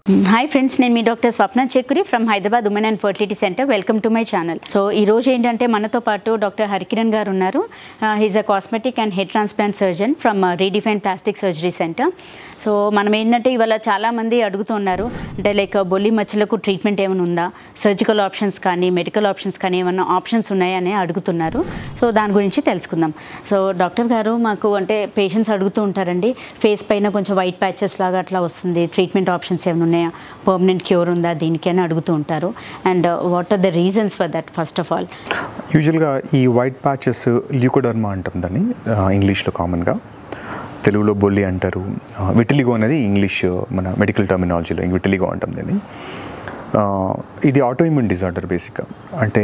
Hi friends నేను మీ doctor Swapna Chekuri from Hyderabad women and fertility centre welcome to my channel so ఈ రోజు ఏంటంటే మనతో పాటు డాక్టర్ హరికిరణ్ గారు ఉన్నారు he's a cosmetic and head transplant surgeon from Redefine plastic surgery centre so మనం ఏంటంటే ఇవాళ చాలామంది అడుగుతున్నారు అంటే లైక్ బొల్లి మచ్చలకు ట్రీట్మెంట్ ఏమైనా ఉందా సర్జికల్ ఆప్షన్స్ కానీ మెడికల్ ఆప్షన్స్ కానీ ఏమైనా ఆప్షన్స్ ఉన్నాయని అడుగుతున్నారు సో దాని గురించి తెలుసుకుందాం సో డాక్టర్ గారు మాకు అంటే పేషెంట్స్ అడుగుతూ ఉంటారండి ఫేస్ పైన కొంచెం వైట్ ప్యాచెస్ లాగా అట్లా వస్తుంది ట్రీట్మెంట్ ఆప్షన్స్ ఏమైనా ఉన్నాయా పర్మనెంట్ క్యూర్ ఉందా దీనికి అని అడుగుతూ ఉంటారు and what are the reasons for that first of all యూజువల్గా ఈ వైట్ ప్యాచెస్ ల్యూకోడర్మా అంటాం దాన్ని ఆ, ఇంగ్లీష్లో కామన్గా తెలుగులో బొల్లి అంటారు ఆ, విటిలిగో అనేది ఇంగ్లీష్ మన మెడికల్ టర్మినాలజీలో విటిలిగో అంటాం దాన్ని ఆ, ఇది ఆటో ఇమ్యూన్ డిజార్డర్ బేసిక్గా అంటే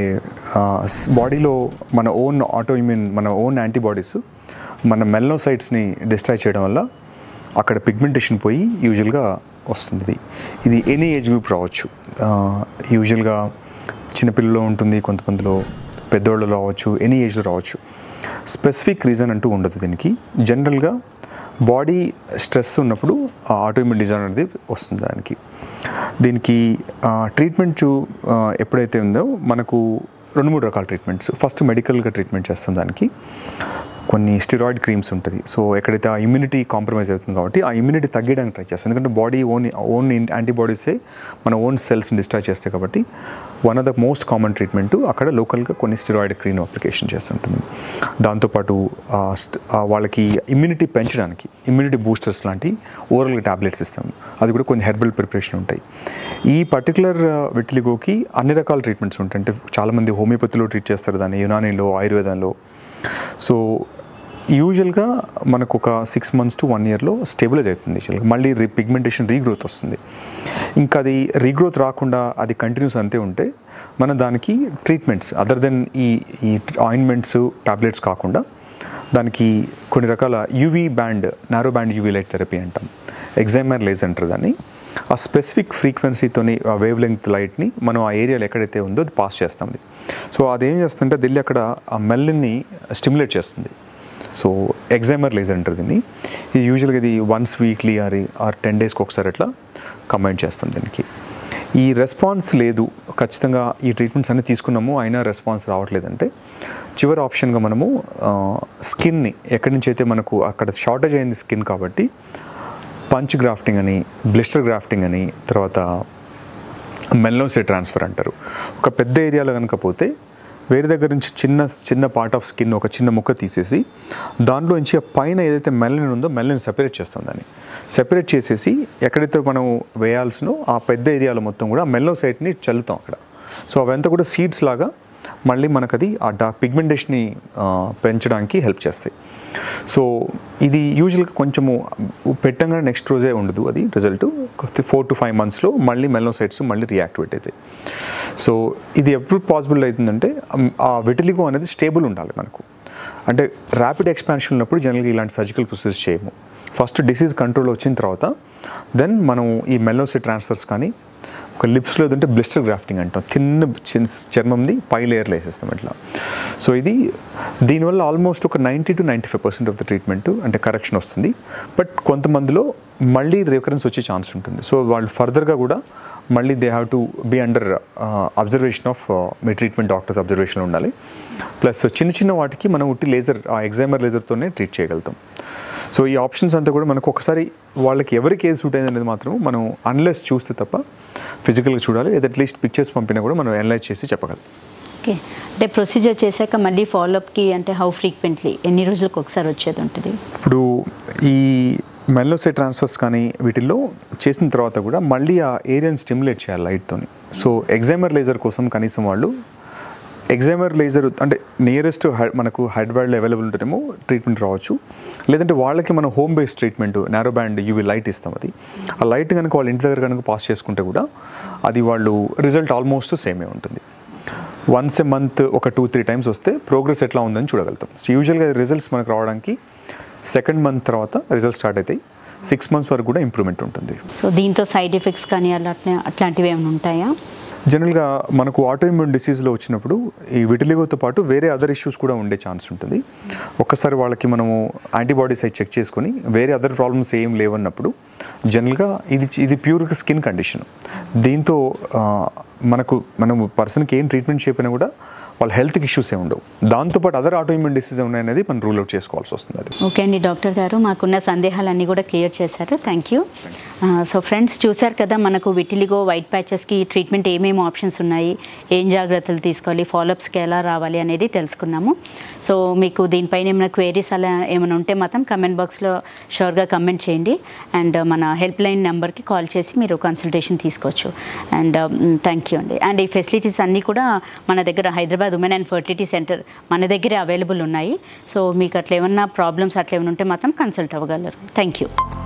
బాడీలో మన ఓన్ ఆటో ఇమ్యూన్ మన ఓన్ యాంటీబాడీస్ మన మెల్నోసైట్స్ని డిస్ట్రాయ్ చేయడం వల్ల అక్కడ పిగ్మెంటేషన్ పోయి యూజువల్గా వస్తుంది ఇది. ఇది ఎనీ ఏజ్ గ్రూప్ రావచ్చు యూజువల్గా చిన్నపిల్లలో ఉంటుంది కొంతమందిలో పెద్దవాళ్ళలో రావచ్చు ఎనీ ఏజ్లో రావచ్చు స్పెసిఫిక్ రీజన్ అంటూ ఉండదు దీనికి జనరల్గా బాడీ స్ట్రెస్ ఉన్నప్పుడు ఆటోఇమ్యూన్ డిజార్డర్ అనేది వస్తుంది దానికి దీనికి ట్రీట్మెంట్ ఎప్పుడైతే ఉందో మనకు రెండు మూడు రకాల ట్రీట్మెంట్స్ ఫస్ట్ మెడికల్గా ట్రీట్మెంట్ చేస్తాం దానికి కొన్ని స్టిరాయిడ్ క్రీమ్స్ ఉంటుంది సో ఎక్కడైతే ఆ ఇమ్యూనిటీ కాంప్రమైజ్ అవుతుంది కాబట్టి ఆ ఇమ్యూనిటీ తగ్గడానికి ట్రై చేస్తాం ఎందుకంటే బాడీ ఓన్ ఓన్ యాంటీబాడీసే మన ఓన్ సెల్స్ని డిస్ట్రాయ్ చేస్తాయి కాబట్టి one of the most common treatment అక్కడ లోకల్గా కొన్ని స్టిరాయిడ్ క్రీమ్ అప్లికేషన్ చేస్తుంటుంది దాంతోపాటు ఆ స్ట్- ఆ వాళ్ళకి ఇమ్యూనిటీ పెంచడానికి ఇమ్యూనిటీ బూస్టర్స్ లాంటి ఓరల్గా టాబ్లెట్స్ ఇస్తాం అది కూడా కొన్ని హెర్బల్ ప్రిపరేషన్ ఉంటాయి ఈ పర్టికులర్ విటిలిగోకి అన్ని రకాల ట్రీట్మెంట్స్ ఉంటాయి అంటే చాలామంది హోమియోపతిలో ట్రీట్ చేస్తారు దాన్ని యునానీలో ఆయుర్వేదంలో సో యూజువల్గా మనకు ఒక సిక్స్ మంత్స్ టు వన్ ఇయర్లో స్టేబిలైజ్ అవుతుంది యూజువల్గా మళ్ళీ రీ పిగ్మెంటేషన్ రీగ్రోత్ వస్తుంది ఇంకా అది రీగ్రోత్ రాకుండా అది కంటిన్యూస్ అంతే ఉంటే మన దానికి ట్రీట్మెంట్స్ అదర్ దెన్ ఈ ఈ ఆయింట్మెంట్స్ టాబ్లెట్స్ కాకుండా దానికి కొన్ని రకాల UV band narrow band UV light therapy అంటాం ఎగ్జామర్ లేజ్ అంటారు దాన్ని ఆ స్పెసిఫిక్ ఫ్రీక్వెన్సీతోని ఆ వేవ్ లెంగ్త్ లైట్ని మనం ఆ ఏరియాలో ఎక్కడైతే ఉందో అది పాస్ చేస్తాం అది సో అదేం చేస్తుందంటే దిల్లి అక్కడ ఆ మెల్లిని స్టిమ్యులేట్ చేస్తుంది సో ఎగ్జామర్ లేజర్ అంటారు దీన్ని ఇది యూజువల్గా ఇది once weekly or or ten డేస్కి ఒకసారి అట్లా కంబైన్ చేస్తాం దీనికి ఈ రెస్పాన్స్ లేదు ఖచ్చితంగా ఈ ట్రీట్మెంట్స్ అన్ని తీసుకున్నాము అయినా రెస్పాన్స్ రావట్లేదంటే చివరి ఆప్షన్గా మనము స్కిన్ని ఎక్కడి నుంచి అయితే మనకు అక్కడ షార్టేజ్ అయింది స్కిన్ కాబట్టి పంచ్ గ్రాఫ్టింగ్ అని బ్లిస్టర్ గ్రాఫ్టింగ్ అని తర్వాత మెల్నోసే ట్రాన్స్ఫర్ అంటారు ఒక పెద్ద ఏరియాలో కనుక పోతే వేరే దగ్గర నుంచి చిన్న చిన్న పార్ట్ ఆఫ్ స్కిన్ ఒక చిన్న ముక్క తీసేసి దాంట్లో నుంచి ఆ పైన ఏదైతే మెల్లన్ ఉందో మెల్లన్ సెపరేట్ చేస్తాం దాన్ని సెపరేట్ చేసేసి ఎక్కడైతే మనం వేయాల్సినో ఆ పెద్ద ఏరియాలో మొత్తం కూడా మెల్నోసైట్ని చల్లుతాం అక్కడ సో అవంతా కూడా సీడ్స్ లాగా మళ్ళీ మనకు అది ఆ డార్క్ పిగ్మెంటేషన్ని పెంచడానికి హెల్ప్ చేస్తాయి సో ఇది యూజువల్గా కొంచెము పెట్టంగానే నెక్స్ట్ రోజే ఉండదు అది రిజల్ట్ ఫోర్ టు ఫైవ్ మంత్స్లో మళ్ళీ మెల్నోసైట్స్ మళ్ళీ రియాక్టివేట్ అవుతాయి సో ఇది ఎప్పుడు పాసిబుల్ అవుతుందంటే అమ్, ఆ వెటిలిగో అనేది స్టేబుల్ ఉండాలి మనకు అంటే ర్యాపిడ్ ఎక్స్పాన్షన్ ఉన్నప్పుడు జనరల్గా ఇలాంటి సర్జికల్ ప్రొసీజర్స్ చేయము ఫస్ట్ డిసీజ్ కంట్రోల్ వచ్చిన తర్వాత దెన్ మనం ఈ మెల్నోసైట్ ట్రాన్స్ఫర్స్ కానీ ఒక లిప్స్లో ఏదంటే బ్లిస్టర్ గ్రాఫ్టింగ్ అంటాం తిన్న చిన్న చర్మంది పై లేయర్లో వేసేస్తాం ఇట్లా సో ఇది దీనివల్ల ఆల్మోస్ట్ ఒక ninety two ninety five percent of the treatment అంటే కరెక్షన్ వస్తుంది బట్ కొంతమందిలో మళ్ళీ రికరెన్స్ వచ్చే ఛాన్స్ ఉంటుంది సో వాళ్ళు ఫర్దర్గా కూడా మళ్ళీ they have to be under observation of మీ ట్రీట్మెంట్ డాక్టర్స్ అబ్జర్వేషన్ ఉండాలి ప్లస్ చిన్న చిన్న వాటికి మనం ఉట్టి లేజర్ ఆ ఎగ్జామర్ లేజర్తోనే ట్రీట్ చేయగలుగుతాం సో ఈ ఆప్షన్స్ అంతా కూడా మనకు ఒకసారి వాళ్ళకి ఎవరికి ఏది సూట్ అయింది అనేది మాత్రం మనం అన్లెస్ చూస్తే తప్ప ఫిజికల్గా చూడాలి లేదా అట్లీస్ట్ పిక్చర్స్ పంపినా కూడా మనం అనలైజ్ చేసి చెప్పగలం ఓకే అంటే ప్రొసీజర్ చేశాక మళ్ళీ ఫాలోఅప్కి అంటే హౌ ఫ్రీక్వెంట్లీ ఎన్ని రోజులకు ఒకసారి వచ్చేది ఉంటుంది ఇప్పుడు ఈ మెల్లోసే ట్రాన్స్ఫర్స్ కానీ వీటిల్లో చేసిన తర్వాత కూడా మళ్ళీ ఆ ఏరియాని స్టిమ్యులేట్ చేయాలి లైట్తోని సో ఎగ్జామర్ లేజర్ కోసం కనీసం వాళ్ళు ఎగ్జామర్ లేజర్ అంటే నియరెస్ట్ మనకు హైదరాబాద్లో అవైలబుల్ ఉంటేనేమో ట్రీట్మెంట్ రావచ్చు లేదంటే వాళ్ళకి మనం home based treatment narrow band UV light ఇస్తాం అది ఆ లైట్ కనుక వాళ్ళ ఇంటి దగ్గర కనుక పాస్ చేసుకుంటే కూడా అది వాళ్ళు రిజల్ట్ ఆల్మోస్ట్ సేమే ఉంటుంది వన్స్ ఎ మంత్ ఒక టూ త్రీ టైమ్స్ వస్తే ప్రోగ్రెస్ ఎట్లా ఉందని చూడగలుగుతాం సో యూజువల్గా రిజల్ట్స్ మనకు రావడానికి సెకండ్ మంత్ తర్వాత రిజల్ట్స్ స్టార్ట్ అవుతాయి సిక్స్ మంత్స్ వరకు కూడా ఇంప్రూవ్మెంట్ ఉంటుంది సో దీంతో సైడ్ ఎఫెక్ట్స్ కానీ అలా అట్లాంటివి ఏమైనా ఉంటాయా జనరల్గా మనకు ఆటోఇమ్యూన్ డిసీజ్లో వచ్చినప్పుడు ఈ విటిలిగోతో పాటు వేరే అదర్ ఇష్యూస్ కూడా ఉండే ఛాన్స్ ఉంటుంది ఒక్కసారి వాళ్ళకి మనము యాంటీబాడీస్ అయి చెక్ చేసుకొని వేరే అదర్ ప్రాబ్లమ్స్ ఏం లేవన్నప్పుడు జనరల్గా ఇది ఇది ప్యూర్ స్కిన్ కండిషన్ దీంతో ఆ, మనకు మనం పర్సన్కి ఏం ట్రీట్మెంట్ చెప్పినా కూడా వాళ్ళ హెల్త్కి ఇష్యూస్ ఏ ఉండవు దాంతోపాటు అదర్ ఆటోఇమ్యూన్ డిసీజ్ ఉన్నాయనేది మనం రూల్ అవుట్ చేసుకోవాల్సి వస్తుంది అది ఓకే అండి డాక్టర్ గారు మాకున్న సందేహాలన్నీ కూడా క్లియర్ చేశారు థ్యాంక్ యూ సో ఫ్రెండ్స్ చూశారు కదా మనకు విటిలిగో వైట్ ప్యాచెస్కి ట్రీట్మెంట్ ఏమేమి ఆప్షన్స్ ఉన్నాయి ఏం జాగ్రత్తలు తీసుకోవాలి ఫాలోఅప్స్కి ఎలా రావాలి అనేది తెలుసుకున్నాము సో మీకు దీనిపైన ఏమైనా క్వేరీస్ అలా ఏమైనా ఉంటే మాత్రం కమెంట్ బాక్స్లో షూర్గా కమెంట్ చేయండి అండ్ మన హెల్ప్ లైన్ నెంబర్కి కాల్ చేసి మీరు కన్సల్టేషన్ తీసుకోవచ్చు అండ్ థ్యాంక్ యూ అండి అండ్ ఈ ఫెసిలిటీస్ అన్నీ కూడా మన దగ్గర Hyderabad women and fertility centre మన దగ్గరే అవైలబుల్ ఉన్నాయి సో మీకు అట్లా ఏమన్నా ప్రాబ్లమ్స్ అట్లా ఏమైనా ఉంటే మాత్రం కన్సల్ట్ అవ్వగలరు థ్యాంక్ యూ